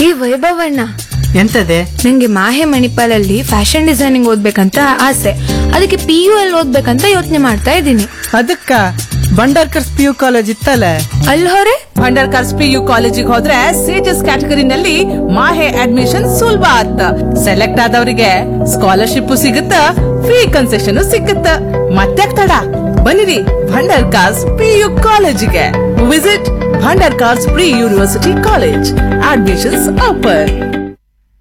ಏ ವೈಭವಣ್ಣ ಎಂತದೆ ನಂಗೆ ಮಾಹೆ ಮಣಿಪಾಲಲ್ಲಿ fashion designing ಓದ್ಬೇಕಂತ ಆಸೆ ಅದಕ್ಕೆ ಪಿ ಯು ಅಲ್ಲಿ ಓದ್ಬೇಕಂತ ಯೋಚನೆ ಮಾಡ್ತಾ ಇದ್ದೀನಿ ಅದಕ್ಕ ಬಂಡಾರ್ಕರ್ಸ್ ಪಿ ಯು ಕಾಲೇಜ್ ಇತ್ತಲ್ಲ ಅಲ್ಲಿ ಹೊರೆ ಅಂಡರ್ ಕಾರ್ಸ್ ಪಿ ಯು ಕಾಲೇಜಿಗೆ ಹೋದ್ರೆ ಸೇಜಸ್ ಕ್ಯಾಟಗರಿನಲ್ಲಿ ಮಾಹೆ ಅಡ್ಮಿಷನ್ ಸುಲಭ ಆತ್ತ ಸೆಲೆಕ್ಟ್ ಆದವರಿಗೆ ಸ್ಕಾಲರ್ಶಿಪ್ ಸಿಗುತ್ತ ಫ್ರೀ ಕನ್ಸೆಷನ್ ಸಿಕ್ಕುತ್ತ ಮತ್ತೆ ತಡ ಬನ್ನಿರಿ ಭಂಡಾರ್ ಕಾರ್ಸ್ ಪಿ ಯು ಕಾಲೇಜಿಗೆ visit Bhandarkars pre university college admissions offer